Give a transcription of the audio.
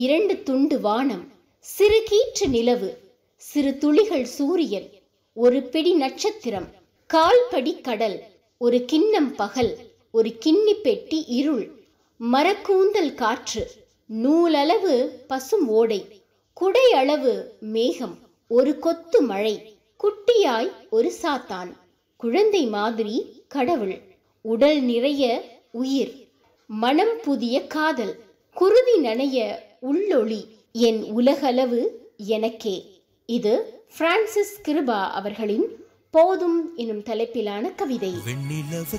இரண்டு துண்டு வானம் சிறு கீற்று நிலவு சிறு துளிகள் சூரியன் ஒரு பிடி நட்சத்திரம் கால்படி கடல் ஒரு கிண்ணம் பகல் ஒரு கிண்ணி பெட்டி இருள் மரக்கூந்தல் காற்று நூலளவு பசும் ஓடை குடை அளவு மேகம் ஒரு கொத்து மழை குட்டியாய் ஒரு சாத்தான் குழந்தை மாதிரி கடவுள் உடல் நிறைய உயிர் மனம் புதிய காதல் குருதி நனைய உள்ளொளி என் உலகளவு எனக்கே இது பிரான்சிஸ் கிருபா அவர்களின் போதும் எனும் தலைப்பிலான கவிதை வெண்ணிலவு